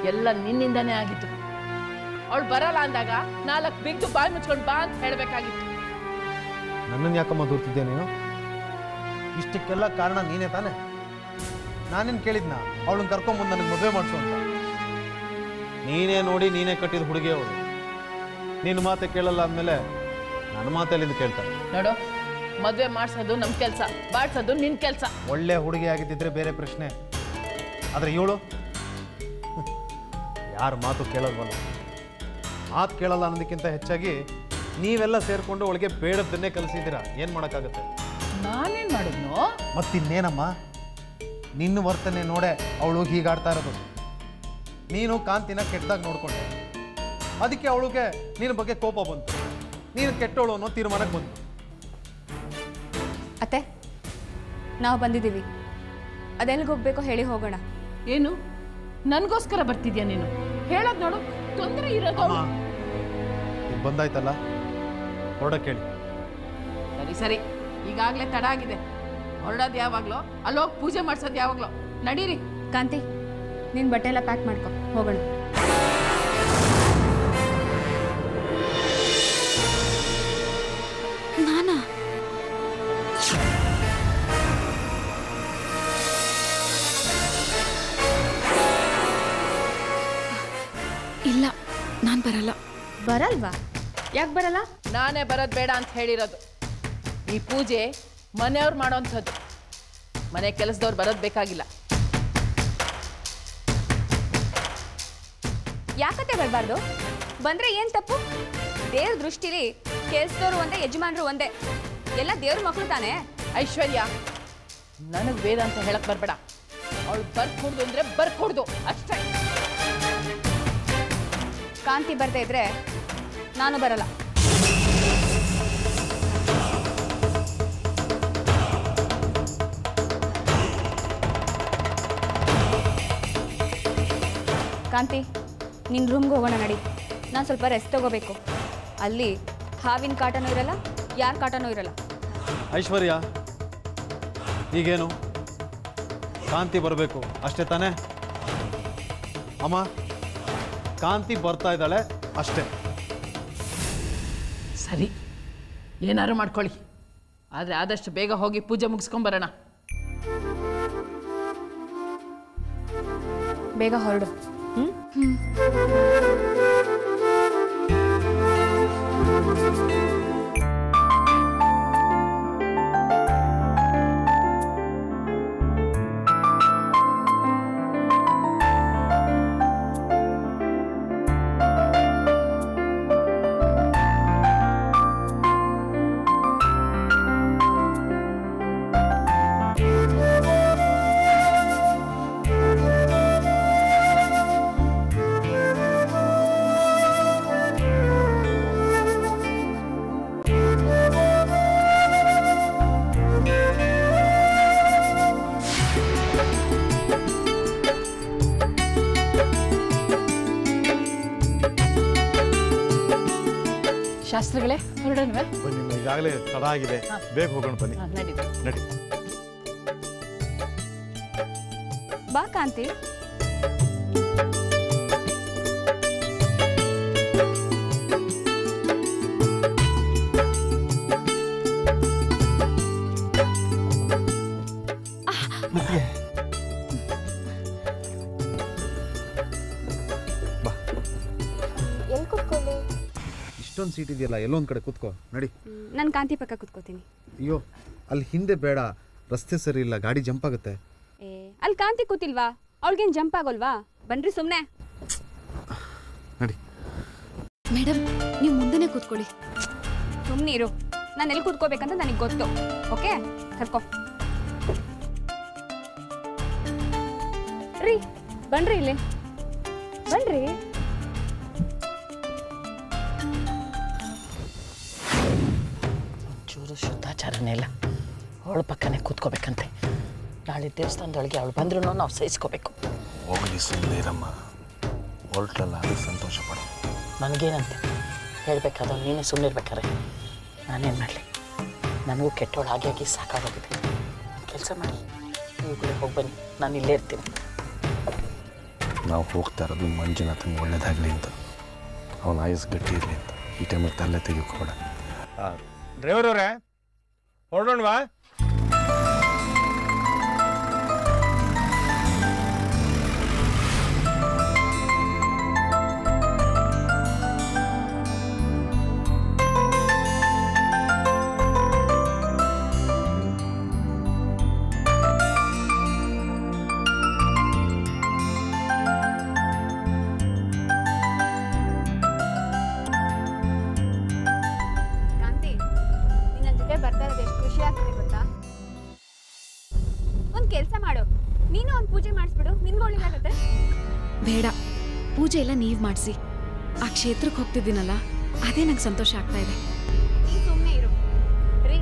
ಎಲ್ಲ ನಿನ್ನಿಂದಾನೇ ಆಗಿತ್ತು ಅವಳು ಬರಲ್ಲ ಅಂದಾಗ ನಾಲ್ಕು ಬಿದ್ದು ಬಾಯಿ ಮುಚ್ಕೊಂಡು ಬಾ ಅಂತ ಹೇಳ್ಬೇಕಾಗಿತ್ತು ನನ್ನನ್ನು ಯಾಕಮ್ಮ ದೂರ್ತಿದ್ದೆ ನೀನು ಇಷ್ಟಕ್ಕೆಲ್ಲ ಕಾರಣ ನೀನೇ ತಾನೆ ನಾನೇನು ಕೇಳಿದ್ನ ಅವಳನ್ನ ಕರ್ಕೊಂಬಂದು ನನಗೆ ಮದುವೆ ಮಾಡಿಸು ಅಂತ ನೀನೇ ನೋಡಿ ನೀನೇ ಕಟ್ಟಿದ ಹುಡುಗಿ ಅವಳು ನಿನ್ನ ಮಾತೆ ಕೇಳಲ್ಲ ಅಂದಮೇಲೆ ನನ್ನ ಮಾತಲ್ಲಿಂದ ಕೇಳ್ತಾಳೆ ನೋಡು ಮದ್ವೆ ಮಾಡ್ಸೋದು ನಮ್ ಕೆಲ್ಸ ಬಾಡ್ಸೋದು ನಿನ್ ಕೆಲ್ಸ ಒಳ್ಳೆ ಹುಡುಗಿ ಆಗಿದ್ದಿದ್ರೆ ಬೇರೆ ಪ್ರಶ್ನೆ ಆದರೆ ಇವಳು ಯಾರ ಮಾತು ಕೇಳಲ್ವಲ್ಲ ಮಾತು ಕೇಳಲ್ಲ ಅನ್ನೋದಕ್ಕಿಂತ ಹೆಚ್ಚಾಗಿ ನೀವೆಲ್ಲ ಸೇರಿಕೊಂಡು ಅವಳಿಗೆ ಬೇಡದ್ದನ್ನೇ ಕಲಿಸಿದ್ದೀರಾ ಏನು ಮಾಡೋಕ್ಕಾಗತ್ತೆ ನಾನೇನ್ ಮಾಡಿದ್ನು ಮತ್ತಿನ್ನೇನಮ್ಮ ನಿನ್ನ ವರ್ತನೆ ನೋಡೆ ಅವಳು ಹೀಗಾಡ್ತಾ ಇರೋದು ನೀನು ಕಾಂತಿನ ಕೆಟ್ಟದಾಗ ನೋಡ್ಕೊಂಡೆ ಅದಕ್ಕೆ ಅವಳಿಗೆ ನಿನ್ನ ಬಗ್ಗೆ ಕೋಪ ಬಂತು ನೀನು ಕೆಟ್ಟವಳು ಅನ್ನೋ ತೀರ್ಮಾನಕ್ಕೆ ಬಂತು ಅತ್ತೆ ನಾವು ಬಂದಿದ್ದೀವಿ ಅದೆಲ್ಲಿಗೆ ಹೋಗ್ಬೇಕೋ ಹೇಳಿ ಹೋಗೋಣ ಏನು ನನ್ಗೋಸ್ಕರ ಬರ್ತಿದ್ಯಾ ನೀನು ಹೇಳೋದ್ ನೋಡು ತೊಂದರೆ ಇರೋದು ಅಮ್ಮ ಈಗ ಬಂದಾಯ್ತಲ್ಲ ಹೊರಡಕ್ಕೆ ಹೇಳಿ ಸರಿ ಸರಿ ಈಗಾಗ್ಲೇ ತಡ ಆಗಿದೆ ಹೊರಡೋದು ಯಾವಾಗ್ಲೋ ಅಲ್ಲೋಗಿ ಪೂಜೆ ಮಾಡ್ಸೋದು ಯಾವಾಗ್ಲೋ ನಡೀರಿ ಕಾಂತಿ ನಿನ್ನ ಬಟ್ಟೆ ಎಲ್ಲ ಪ್ಯಾಕ್ ಮಾಡ್ಕೊ ಹೋಗೋಣ ನಾನಾ ಇಲ್ಲ ನಾನು ಬರಲ್ಲ ಬರಲ್ವಾ ಯಾಕೆ ಬರಲ್ಲ ನಾನೇ ಬರೋದು ಬೇಡ ಅಂತ ಹೇಳಿರೋದು ಈ ಪೂಜೆ ಮನೆಯವ್ರು ಮಾಡೋಂಥದ್ದು ಮನೆ ಕೆಲಸದವ್ರು ಬರೋದು ಬೇಕಾಗಿಲ್ಲ ಯಾಕತ್ತೆ ಬರಬಾರ್ದು ಬಂದ್ರೆ ಏನ್ ತಪ್ಪು ದೇವ್ರ ದೃಷ್ಟಿಲಿ ಕೆಲ್ಸದವ್ರು ಒಂದೇ ಯಜಮಾನ್ರು ಒಂದೇ ಎಲ್ಲ ದೇವ್ರ ಮಕ್ಳು ತಾನೇ ಐಶ್ವರ್ಯ ನನಗೆ ವೇದ ಅಂತ ಹೇಳಕ್ ಬರಬೇಡ ಅವಳು ಬರ್ಕೊಡ್ದು ಅಂದ್ರೆ ಬರ್ಕೊಡ್ದು ಅಷ್ಟೇ ಕಾಂತಿ ಬರ್ದೇ ಇದ್ರೆ ನಾನು ಬರಲ್ಲ ಕಾಂತಿ ನಿನ್ನ ರೂಮ್ಗೆ ಹೋಗೋಣ ನಡಿ ನಾನು ಸ್ವಲ್ಪ ರೆಸ್ಟ್ ತಗೋಬೇಕು ಅಲ್ಲಿ ಹಾವಿನ ಕಾಟನೂ ಇರಲ್ಲ ಯಾರ ಕಾಟನೂ ಇರಲ್ಲ ಐಶ್ವರ್ಯ ಈಗೇನು ಕಾಂತಿ ಬರಬೇಕು ಅಷ್ಟೇ ತಾನೇ ಅಮ್ಮ ಕಾಂತಿ ಬರ್ತಾ ಇದ್ದಾಳೆ ಅಷ್ಟೇ ಸರಿ ಏನಾರು ಮಾಡ್ಕೊಳ್ಳಿ ಆದರೆ ಆದಷ್ಟು ಬೇಗ ಹೋಗಿ ಪೂಜೆ ಮುಗಿಸ್ಕೊಂಬರೋಣ ಬೇಗ ಹೊರಡು ಹ್ಞೂ ಶಾಸ್ತ್ರಗಳೇ ಹೊರಡೋಣವೇ ಬನ್ನಿ ಈಗಾಗಲೇ ತಡ ಆಗಿದೆ ಬೇಗ ಹೋಗೋಣ ಬನ್ನಿ ಹಾಂ ನಡೀರಿ ನಡಿ ಬಾ ಕಾಂತಿ ಬಾ ಎಲ್ಲಿ ಕೂತ್ಕೊಳ್ಳಿ ಇಷ್ಟೊಂದು ಸೀಟ್ ಇದೆಯಲ್ಲ ಎಲ್ಲೊಂದು ಕಡೆ ಕೂತ್ಕೋ ನಡಿ ನಾನು ಕಾಂತಿ ಪಕ್ಕ ಕೂತ್ಕೋತೀನಿ ಅಯ್ಯೋ ಅಲ್ಲಿ ಹಿಂದೆ ಬೇಡ ರಸ್ತೆ ಸರಿ ಇಲ್ಲ ಗಾಡಿ ಜಂಪ್ ಆಗುತ್ತೆ ಏ ಅಲ್ಲಿ ಕಾಂತಿ ಕೂತಿಲ್ವಾ ಅವಳಿಗೇನು ಜಂಪ್ ಆಗೋಲ್ವಾ ಬನ್ರಿ ಸುಮ್ಮನೆ ನಡಿ ಮೇಡಮ್ ನೀವು ಮುಂದೆನೇ ಕೂತ್ಕೊಳ್ಳಿ ಸುಮ್ಮನೆ ಇರು ನಾನು ಎಲ್ಲಿ ಕೂತ್ಕೋಬೇಕಂತ ನನಗೆ ಗೊತ್ತು ಓಕೆ ಕರ್ಕೋ ರೀ ಬನ್ರಿ ಇಲ್ಲಿ ಬನ್ರಿ ಚೂರು ಶುದ್ಧಾಚಾರನೇ ಇಲ್ಲ ಅವಳ ಪಕ್ಕನೇ ಕೂತ್ಕೋಬೇಕಂತೆ ನಾಳೆ ದೇವಸ್ಥಾನದೊಳಗೆ ಅವಳು ಬಂದ್ರೂ ನಾವು ಸಹಿಸ್ಕೋಬೇಕು ಹೋಗಲಿ ಸುಮ್ಮನೆ ಇರಮ್ಮ ಹೊರಟ್ಲಲ್ಲ ಅದು ಸಂತೋಷ ಪಡ ನನಗೇನಂತೆ ಹೇಳ್ಬೇಕಾದ್ರೆ ನೀನೇ ಸುಮ್ಮನೆ ಇರ್ಬೇಕಾರೆ ನಾನೇನು ಮಾಡಲಿ ನನಗೂ ಕೆಟ್ಟವಳು ಹಾಗೆ ಆಗಿ ಸಾಕಾಗೋಗಿದೆ ಕೆಲಸ ಮಾಡಿ ನೀವು ಕೂಡ ಹೋಗಿ ಬನ್ನಿ ನಾನು ಇಲ್ಲೇ ಇರ್ತೀನಿ ನಾವು ಹೋಗ್ತಾ ಇರೋದು ಮಂಜುನಾಥಂಗೆ ಒಳ್ಳೇದಾಗಲಿ ಅಂತ ಅವನ ಆಯಸ್ ಗಟ್ಟಿ ಇರಲಿ ಅಂತ ಈ ಟೈಮಲ್ಲಿ ತಲೆ ತೆಗಿಕೋಬೇಡ ಡ್ರೈವರ್ ಅವರೇ ಹೊರಡೋಣವಾ ಕಾಂತಿ ನೀನ್ ನನ್ನ ಜೊತೆ ಬರ್ತಾ ಇರೋದು ಎಷ್ಟು ಖುಷಿ ಆಗ್ತಿದೆ ಗೊತ್ತಾ ಒಂದ್ ಕೆಲ್ಸ ಮಾಡು ನೀನು ಒಂದ್ ಪೂಜೆ ಮಾಡಿಸ್ಬಿಡು ನಿನ್ಗೆ ಒಳ್ಳೇದಾಗತ್ತೆ ಬೇಡ ಪೂಜೆ ಎಲ್ಲ ನೀವು ಮಾಡಿಸಿ ಆ ಕ್ಷೇತ್ರಕ್ಕೆ ಹೋಗ್ತಿದ್ದೀನಲ್ಲ ಅದೇ ನಂಗೆ ಸಂತೋಷ ಆಗ್ತಾ ಇದೆ ನೀನ್ ಸುಮ್ಮನೆ ಇರು ರೀ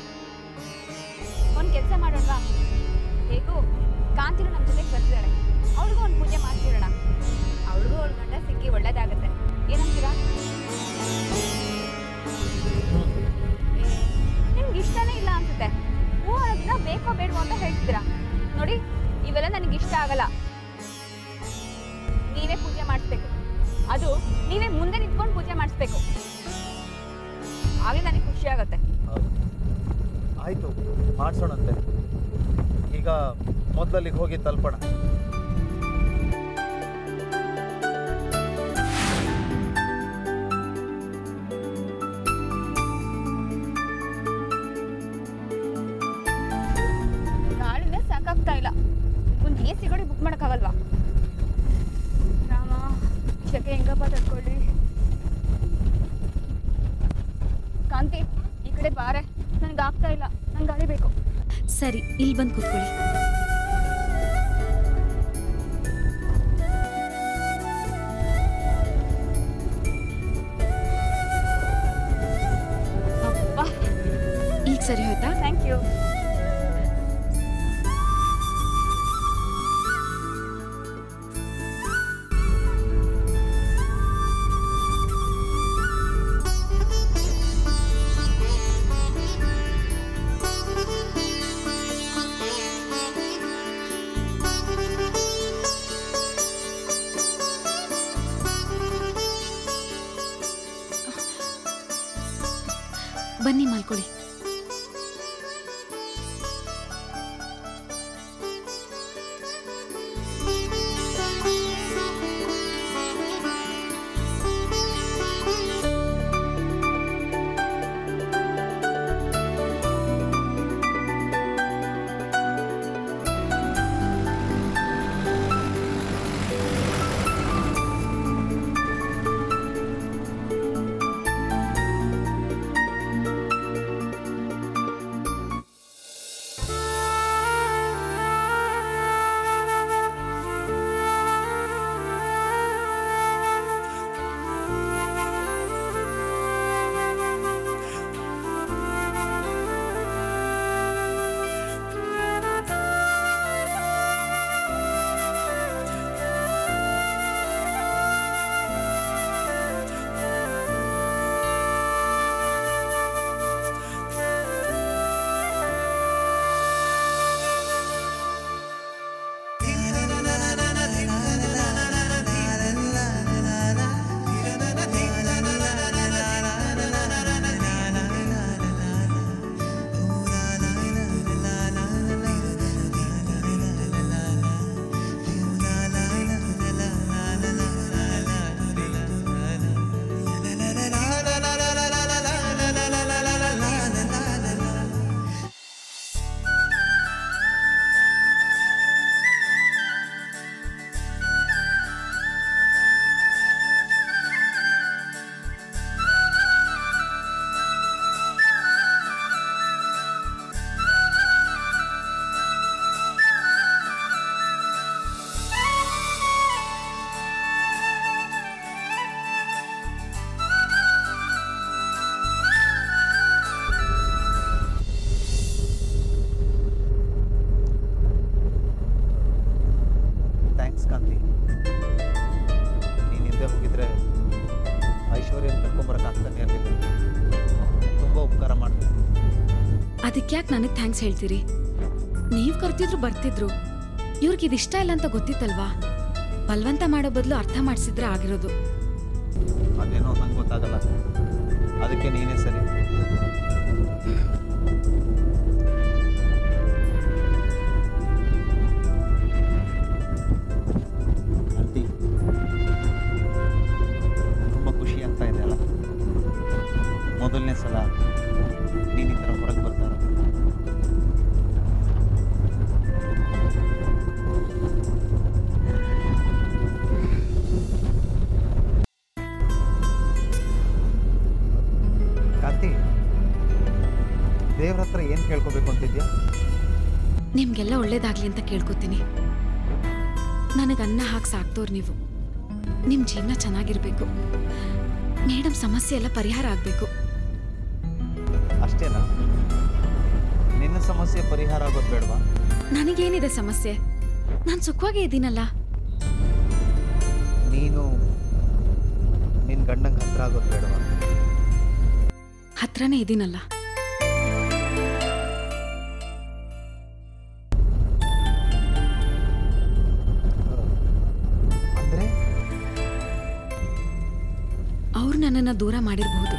ಒಂದ್ ಕೆಲ್ಸ ಮಾಡೋಣವಾ ಹೇಗೂ ಕಾಂತಿನು ನಮ್ಮ ಜೊತೆಗೆ ಬರ್ತಿದ್ದಾಳೆ ಅವಳಿಗೂ ಒಂದು ಪೂಜೆ ಮಾಡ್ತಿರೋಣ ಅವಳಿಗೂ ಅವಳ ಗಂಡ ಸಿಕ್ಕಿ ಒಳ್ಳೇದಾಗತ್ತೆ ಏನಂತೀರಾ ನಿಮ್ಗೆ ಇಷ್ಟನೇ ಇಲ್ಲ ಅನ್ಸುತ್ತೆ ಹೂ ಅನ್ನೋದನ್ನ ಬೇಕೋ ಬೇಡವೋ ಅಂತ ಹೇಳ್ತಿದ್ದೀರಾ ನೋಡಿ ಇವೆಲ್ಲ ನನಗೆ ಇಷ್ಟ ಆಗಲ್ಲ ನೀವೇ ಪೂಜೆ ಮಾಡಿಸ್ಬೇಕು ಅದು ನೀವೇ ಮುಂದೆ ನಿಂತ್ಕೊಂಡು ಪೂಜೆ ಮಾಡಿಸ್ಬೇಕು ಆಗಲೇ ನನಗೆ ಖುಷಿ ಆಗುತ್ತೆ ಆಯಿತು ಮಾಡಿಸೋಣಂತೆ ಈಗ ಮೊದಲಲ್ಲಿಗೆ ಹೋಗಿ ತಲುಪೋಣ ನಾಳಿಂದ ಸಾಕಾಗ್ತಾ ಇಲ್ಲ ಒಂದು ಎ ಸಿ ಗಾಡಿ ಬುಕ್ ಮಾಡೋಕ್ಕಾಗಲ್ವಾ ರಾಮ ಶಕೆ ಹೆಂಗಪ್ಪ ತಡ್ಕೊಳ್ಳಿ ಕಾಂತಿ ಈ ಕಡೆ ಬಾರೆ ನನಗೆ ಆಗ್ತಾ ಇಲ್ಲ ನಂಗೆ ಗಾಡಿ ಬೇಕು ಸರಿ ಇಲ್ಲಿ ಬಂದು ಕೂತ್ಕೊಳ್ಳಿ ಅಪ್ಪ ಈಗ ಸರಿ ಹೋಯ್ತಾ ಥ್ಯಾಂಕ್ ಯು ಬನ್ನಿ ಮಲ್ಕೊಳ್ಳಿ ಥ್ಯಾಂಕ್ಸ್ ಕಾಂತಿ ನೀನು ಹಿಂದೆ ಹೋಗಿದ್ರೆ ಐಶ್ವರ್ಯನ ಕರ್ಕೊಂಬರಕ್ಕಾಗ್ತಾನೆ ಇರಲಿಲ್ಲ ತುಂಬ ಉಪಕಾರ ಮಾಡಿದೆ ಅದಕ್ಕೆ ಯಾಕೆ ನನಗೆ ಥ್ಯಾಂಕ್ಸ್ ಹೇಳ್ತೀರಿ ನೀವು ಕರ್ತಿದ್ರು ಬರ್ತಿದ್ರು ಇವ್ರಿಗೆ ಇದಿಷ್ಟ ಇಲ್ಲ ಅಂತ ಗೊತ್ತಿತ್ತಲ್ವಾ ಬಲವಂತ ಮಾಡೋ ಬದಲು ಅರ್ಥ ಮಾಡಿಸಿದ್ರೆ ಆಗಿರೋದು ಅದೇನೋ ನಂಗೆ ಗೊತ್ತಾಗಲ್ಲ ಅದಕ್ಕೆ ನೀನೇ ಸರಿ ಆಂಟಿ ತುಂಬ ಖುಷಿ ಆಗ್ತಾ ಇದೆ ಅಲ್ಲ ಮೊದಲನೇ ಸಲ ನೀನು ಈ ಥರ ಹೊರಗೆ ಬರ್ತಾರ ಕಾಂತಿ ದೇವ್ರ ಹತ್ರ ಏನು ಕೇಳ್ಕೊಬೇಕು ಅಂತಿದ್ಯಾ ನಿಮ್ಗೆಲ್ಲ ಒಳ್ಳೇದಾಗ್ಲಿ ಅಂತ ಕೇಳ್ಕೊತೀನಿ ನನಗೆ ಅನ್ನ ಹಾಕಿ ಸಾಕ್ತೋರು ನೀವು ನಿಮ್ಮ ಜೀವನ ಚೆನ್ನಾಗಿರ್ಬೇಕು ಮೇಡಮ್ ಸಮಸ್ಯೆ ಎಲ್ಲ ಪರಿಹಾರ ಆಗಬೇಕು ಅಷ್ಟೇನಾ ನಿನ್ನ ಸಮಸ್ಯೆ ಪರಿಹಾರ ಆಗೋದು ಬೇಡವಾ ನನಗೇನಿದೆ ಸಮಸ್ಯೆ ನಾನು ಸುಖವಾಗೇ ಇದ್ದೀನಲ್ಲ ನೀನು ನಿನ್ನ ಗಂಡಂಗೆ ಹತ್ರ ಆಗೋದು ಬೇಡವಾ ಹತ್ರನೇ ಇದ್ದೀನಲ್ಲ ಅಂದರೆ ಅವ್ರು ನನ್ನನ್ನು ದೂರ ಮಾಡಿರಬಹುದು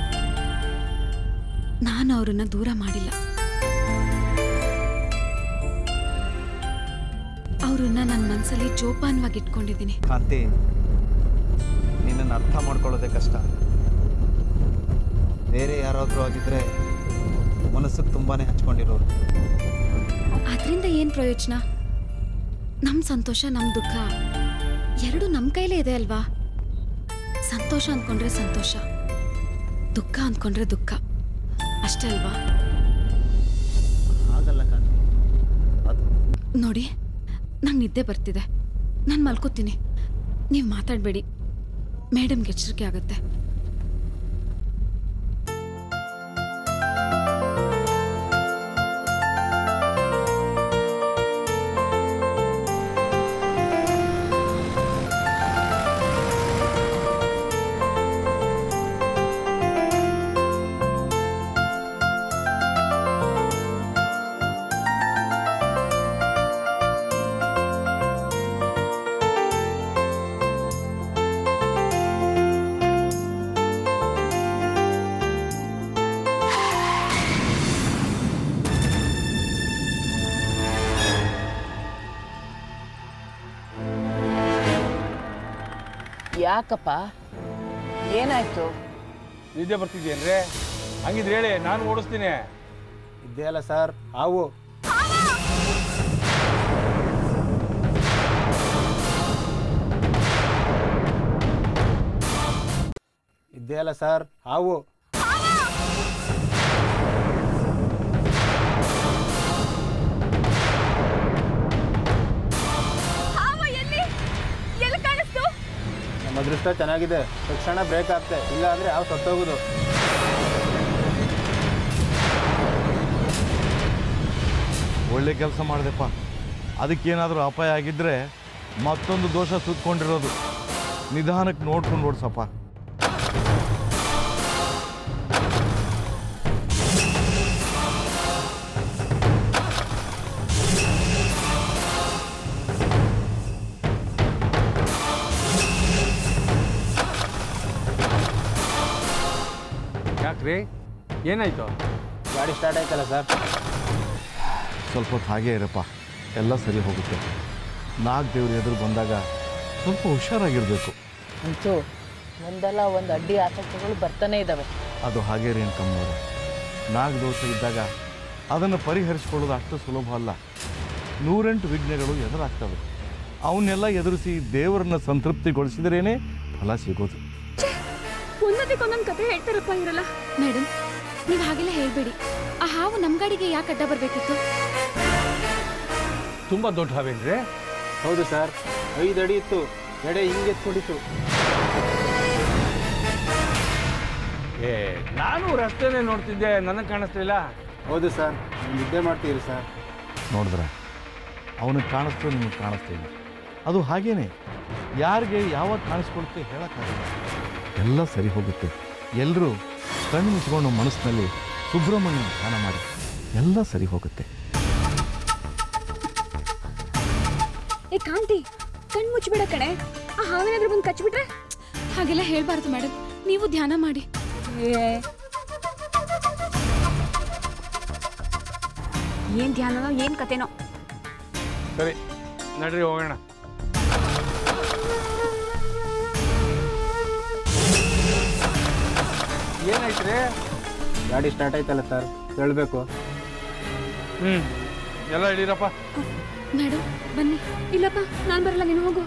ನಾನು ಅವ್ರನ್ನ ದೂರ ಮಾಡಿಲ್ಲ ಅವ್ರನ್ನ ನನ್ನ ಮನಸ್ಸಲ್ಲಿ ಜೋಪಾನವಾಗಿ ಇಟ್ಕೊಂಡಿದ್ದೀನಿ ಕಾಂತಿ ನಿನ್ನನ್ನು ಅರ್ಥ ಮಾಡ್ಕೊಳ್ಳೋದೇ ಕಷ್ಟ ಬೇರೆ ಯಾರಾದರೂ ಆಗಿದ್ರೆ ಮನಸ್ಸಿಗೆ ತುಂಬಾನೇ ಹಚ್ಕೊಂಡಿರೋರು ಅದರಿಂದ ಏನು ಪ್ರಯೋಜನ ನಮ್ಮ ಸಂತೋಷ ನಮ್ಮ ದುಃಖ ಎರಡೂ ನಮ್ಮ ಕೈಲೇ ಇದೆ ಅಲ್ವಾ ಸಂತೋಷ ಅಂದ್ಕೊಂಡ್ರೆ ಸಂತೋಷ ದುಃಖ ಅಂದ್ಕೊಂಡ್ರೆ ದುಃಖ ಅಷ್ಟೇ ಅಲ್ವಾ ಆಗಲ್ಲ ಕಾಂತಿ ಅದು ನೋಡಿ ನಂಗೆ ನಿದ್ದೆ ಬರ್ತಿದೆ ನಾನು ಮಲ್ಕೋತೀನಿ ನೀವು ಮಾತಾಡಬೇಡಿ ಮೇಡಮ್ಗೆ ಎಚ್ಚರಿಕೆ ಆಗುತ್ತೆ ಯಾಕಪ್ಪ ಏನಾಯ್ತು ನಿದ್ದೆ ಬರ್ತಿದ್ಯೇನ್ರಿ ಹಂಗಿದ್ರೆ ಹೇಳಿ ನಾನು ಓಡಿಸ್ತೀನಿ ಇದ್ದೇ ಅಲ್ಲ ಸರ್ ಹಾವು ಇದ್ದೇ ಅಲ್ಲ ಸರ್ ಹಾವು ಹಾವ ಎಲ್ಲಿ ಎಲ್ಲಿ ಕಾಣಿಸ್ತು ನಮ್ಮ ಅದೃಷ್ಟ ಚೆನ್ನಾಗಿದೆ ತಕ್ಷಣ ಬ್ರೇಕ್ ಆಗ್ತೆ ಇಲ್ಲ ಅಂದ್ರೆ ಯಾವ ಸತ್ತೋಗುದು ಒಳ್ಳೆ ಕೆಲಸ ಮಾಡಿದೆಪ್ಪ ಅದಕ್ಕೇನಾದರೂ ಅಪಾಯ ಆಗಿದ್ದರೆ ಮತ್ತೊಂದು ದೋಷ ಸುತ್ಕೊಂಡಿರೋದು ನಿಧಾನಕ್ಕೆ ನೋಡ್ಕೊಂಡು ಓಡಿಸಪ್ಪ ಯಾಕ್ರಿ ಏನಾಯ್ತು ಗಾಡಿ ಸ್ಟಾರ್ಟ್ ಆಯ್ತಲ್ಲ ಸರ್ ಸ್ವಲ್ಪ ಹೊತ್ತು ಹಾಗೇ ಇರಪ್ಪ ಎಲ್ಲ ಸರಿ ಹೋಗುತ್ತೆ ನಾಲ್ಕು ದೇವ್ರ ಎದುರು ಬಂದಾಗ ಸ್ವಲ್ಪ ಹುಷಾರಾಗಿರಬೇಕು ಅಂತೂ ಒಂದಲ್ಲ ಒಂದು ಅಡ್ಡಿ ಆತಂಕಗಳು ಬರ್ತಾನೆ ಇದ್ದಾವೆ ಅದು ಹಾಗೇ ರೀ ಕಮ್ಮವರು ನಾಲ್ಕು ದೋಷ ಇದ್ದಾಗ ಅದನ್ನು ಪರಿಹರಿಸ್ಕೊಳ್ಳೋದು ಅಷ್ಟು ಸುಲಭ ಅಲ್ಲ ನೂರೆಂಟು ವಿಘ್ನಗಳು ಎದುರಾಗ್ತವೆ ಅವನ್ನೆಲ್ಲ ಎದುರಿಸಿ ದೇವರನ್ನ ಸಂತೃಪ್ತಿಗೊಳಿಸಿದ್ರೇನೆ ಫಲ ಸಿಗೋದು ಒಂದೊಂದಕ್ಕೊಂದೊಂದು ಕತೆ ಹೇಳ್ತಾರಪ್ಪ ಇರಲ್ಲ ಮೇಡಮ್ ನೀವು ಹಾಗೆಲ್ಲ ಹೇಳ್ಬೇಡಿ ಆ ಹಾವು ನಮ್ಮ ಗಾಡಿಗೆ ಯಾಕೆ ಅಡ್ಡ ಬರಬೇಕಿತ್ತು ತುಂಬ ದೊಡ್ಡ ಹಾವೇನ್ರಿ ಹೌದು ಸರ್ ಐದು ಅಡಿ ಇತ್ತು ಎಡೆ ಹಿಂಗೆ ಎತ್ಕೊಂಡಿತ್ತು ಏ ನಾನು ರಸ್ತೆನೇ ನೋಡ್ತಿದ್ದೆ ನನಗೆ ಕಾಣಿಸ್ಲಿಲ್ಲ ಹೌದು ಸರ್ ನೀವು ನಿದ್ದೆ ಮಾಡ್ತೀರಿ ಸರ್ ನೋಡಿದ್ರೆ ಅವನಿಗೆ ಕಾಣಿಸ್ತು ನಿಮಗೆ ಕಾಣಿಸ್ತಿಲ್ಲ ಅದು ಹಾಗೇನೆ ಯಾರಿಗೆ ಯಾವಾಗ ಕಾಣಿಸ್ಕೊಳುತ್ತೆ ಹೇಳೋಕ್ಕಾಗಲ್ಲ ಎಲ್ಲ ಸರಿ ಹೋಗುತ್ತೆ ಎಲ್ಲರೂ ಕಣ್ಣು ಮುಚ್ಕೊಂಡು ಮನಸ್ಸಿನಲ್ಲಿ ಸುಬ್ರಹ್ಮಣ್ಯ ಧ್ಯಾನ ಮಾಡಿ ಎಲ್ಲ ಸರಿ ಹೋಗುತ್ತೆ ಏ ಕಾಂತಿ ಕಣ್ ಮುಚ್ಚಿಬಿಡ ಕಣೆ ಆ ಹಾವೇನಾದ್ರೂ ಬಂದು ಕಚ್ಬಿಟ್ರೆ ಹಾಗೆಲ್ಲ ಹೇಳ್ಬಾರ್ದು ಮೇಡಮ್ ನೀವು ಧ್ಯಾನ ಮಾಡಿ ಏನ್ ಧ್ಯಾನನೋ ಏನ್ ಕತೆನೋ ಸರಿ ನಡ್ರಿ ಹೋಗೋಣ ಏನಾಯ್ತು ರೀ ಗಾಡಿ ಸ್ಟಾರ್ಟ್ ಆಯ್ತಲ್ಲ ಸರ್ ಹೇಳಬೇಕು ಹ್ಞೂ ಎಲ್ಲ ಹಿಡೀರಪ್ಪ ಮೇಡಮ್ ಬನ್ನಿ ಇಲ್ಲಪ್ಪ ನಾನ್ ಬರಲ್ಲ ನೀನು ಹೋಗು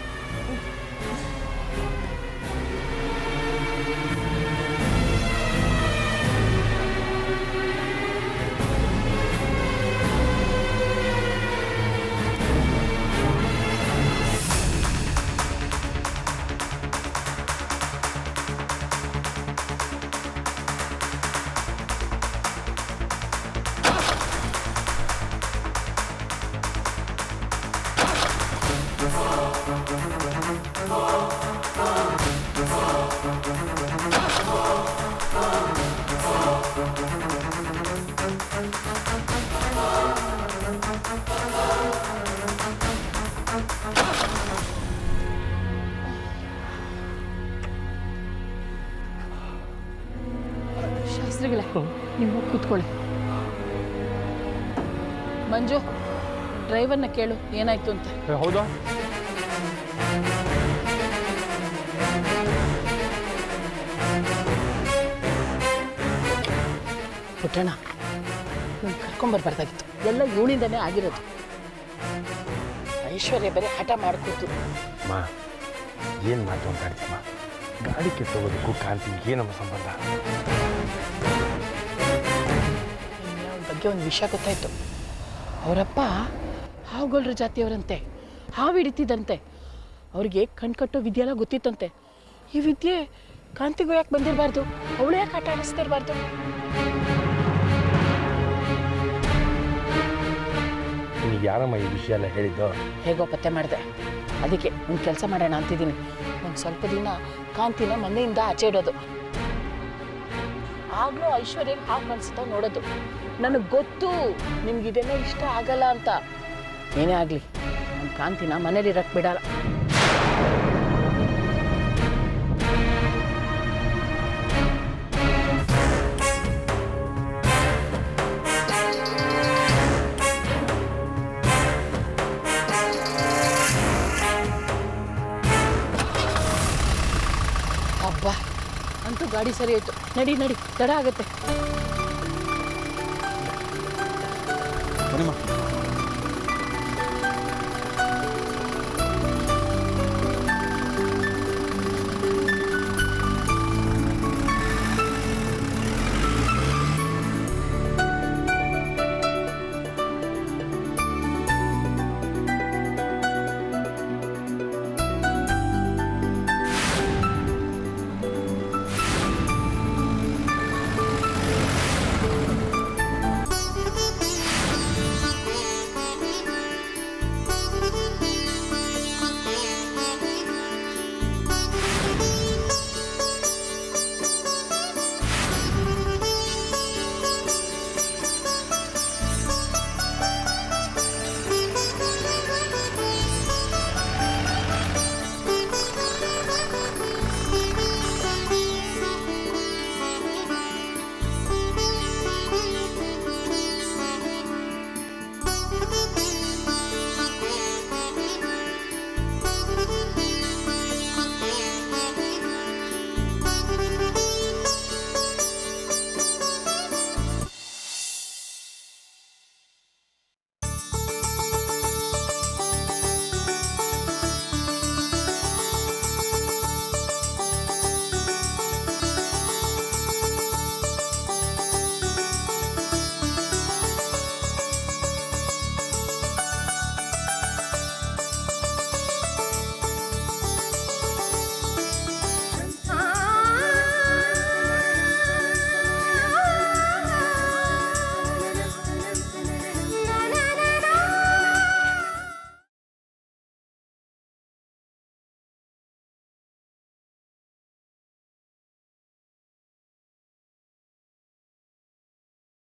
ಶಾಸ್ತ್ರಿಗಳೇ ನೀವು ಹೋಗಿ ಕೂತ್ಕೊಳ್ಳಿ ಮಂಜು ಡ್ರೈವರ್ನ ಕೇಳು ಏನಾಯ್ತು ಅಂತ ಏ, ಹೌದಾ ಪುಟ್ಟಣ್ಣ ನೀವು ಕರ್ಕೊಂಬರ್ಬಾರ್ದಾಗಿತ್ತು ಎಲ್ಲ ಇವಳಿಂದನೇ ಆಗಿರೋದು ಐಶ್ವರ್ಯ ಬೇರೆ ಹಠ ಮಾಡ್ಕೊತು ಅಮ್ಮ ಏನು ಮಾತು ಮಾತಾಡ್ತೀಮ್ಮ ಗಾಡಿ ಕೆಟ್ಟೋಗೋದಕ್ಕೂ ಕಾಂತಿ ಏನಮ್ಮ ಸಂಬಂಧ ಅವ್ರ ಬಗ್ಗೆ ಒಂದು ವಿಷಯ ಗೊತ್ತಾಯ್ತು ಅವರಪ್ಪ ಹಾವುಗೊಳ್ರ ಜಾತಿಯವರಂತೆ ಹಾವು ಹಿಡಿತಿದ್ದಂತೆ ಅವ್ರಿಗೆ ಕಣ್ಕಟ್ಟೋ ವಿದ್ಯೆ ಎಲ್ಲ ಗೊತ್ತಿತ್ತಂತೆ ಈ ವಿದ್ಯೆ ಕಾಂತಿಗೂ ಯಾಕೆ ಬಂದಿರಬಾರ್ದು ಅವಳು ಯಾಕೆ ಆಟ ಆಡಿಸ್ತಿರ್ಬಾರ್ದು ನಿನಗೆ ಯಾರಮ್ಮ ಈ ವಿಷಯ ಎಲ್ಲ ಹೇಳಿದ್ದು ಹೇಗೋ ಪತ್ತೆ ಮಾಡಿದೆ ಅದಕ್ಕೆ ಒಂದು ಕೆಲಸ ಮಾಡೋಣ ಅಂತಿದ್ದೀನಿ ಒಂದು ಸ್ವಲ್ಪ ದಿನ ಕಾಂತಿನ ಮನೆಯಿಂದ ಆಚೆ ಇಡೋದು ಆಗ್ಲೂ ಐಶ್ವರ್ಯ ಹಾಗೆ ಮನ್ಸುತ್ತಾ ನೋಡೋದು ನನಗೆ ಗೊತ್ತು ನಿಮ್ಗೆ ಇದೆಲ್ಲ ಇಷ್ಟ ಆಗಲ್ಲ ಅಂತ ಏನೇ ಆಗಲಿ ನಮ್ಮ ಕಾಂತಿನ ಮನೇಲಿ ಇರಕ್ಕೆ ಬಿಡಲ್ಲ ಅಬ್ಬಾ ಅಂತೂ ಗಾಡಿ ಸರಿ ಹೋಯ್ತು ನಡಿ ನಡಿ ತಡ ಆಗುತ್ತೆ ಬನ್ನಿಮ್ಮ